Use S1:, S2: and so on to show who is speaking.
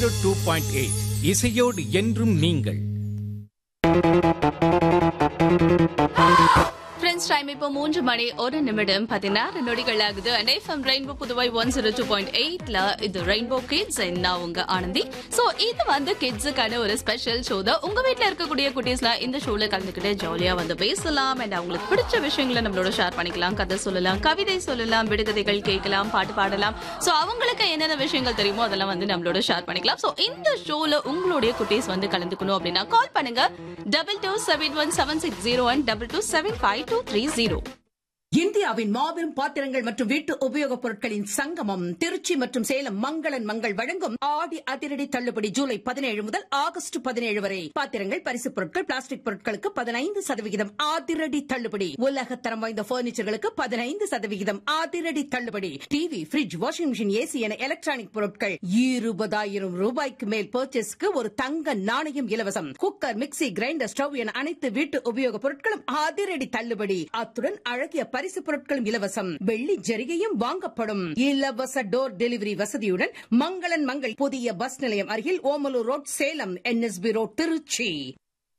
S1: zero two point eight இசையோடு என்றும் நீங்கள்
S2: ஃப்ரெண்ட்ஸ் டைம் இப்போ மூன்று மணி ஒரு நிமிடம் பதினாறு நொடிகள் ஆகுது and FM rainbow Puduvai one zero two point எயிட்ல இது ரெயின்போ கிட்ஸ் நான் உங்க ஆனந்தி சோ இது வந்து கிட்ஸுக்கான ஒரு ஸ்பெஷல் ஷோ தான் உங்க வீட்ல இருக்கக்கூடிய குட்டீஸ்லாம் இந்த ஷோல கலந்துக்கிட்டு ஜாலியா வந்து பேசலாம் அண்ட் அவங்களுக்கு பிடிச்ச விஷயங்களை நம்மளோட ஷேர் பண்ணிக்கலாம் கதை சொல்லலாம் கவிதை சொல்லலாம் விடுகதைகள் கேட்கலாம் பாட்டு பாடலாம் சோ அவங்களுக்கு என்னென்ன விஷயங்கள் தெரியுமோ அதெல்லாம் வந்து நம்மளோட ஷேர் பண்ணிக்கலாம் சோ இந்த ஷோல உங்களுடைய குட்டீஸ் வந்து கலந்துக்கணும் அப்படின்னா கால் பண்ணுங்க double two seven one seven six zero one double two seven five two three zero
S3: இந்தியாவின் மாபெரும் பாத்திரங்கள் மற்றும் வீட்டு உபயோகப் பொருட்களின் சங்கமம் திருச்சி மற்றும் சேலம் மங்களன் மங்கள் வழங்கும் ஆடி அதிரடி தள்ளுபடி ஜூலை பதினேழு முதல் ஆகஸ்ட் பதினேழு வரை பாத்திரங்கள் பரிசுப் பொருட்கள் பிளாஸ்டிக் பொருட்களுக்கு பதினைந்து சதவிகிதம் அதிரடி தள்ளுபடி உலக தரம் வாய்ந்த பர்னிச்சர்களுக்கு பதினைந்து சதவிகிதம் அதிரடி தள்ளுபடி TV fridge washing machine AC என எலக்ட்ரானிக் பொருட்கள் இருபதாயிரம் ரூபாய்க்கு மேல் பர்ச்சேஸ்க்கு ஒரு தங்க நாணயம் இலவசம் குக்கர் மிக்ஸி கிரைண்டர் ஸ்டவ் என அனைத்து வீட்டு உபயோகப் பொருட்களும் அதிரடி தள்ளுபடி அத்துடன் அழகிய பரிசு பொருட்களும் இலவசம் வெள்ளி ஜரிகையும் வாங்கப்படும் இலவச டோர் டெலிவரி வசதியுடன் மங்களன் மங்கள் புதிய பஸ் நிலையம் அருகில் Omalur road Salem NSP road Trichy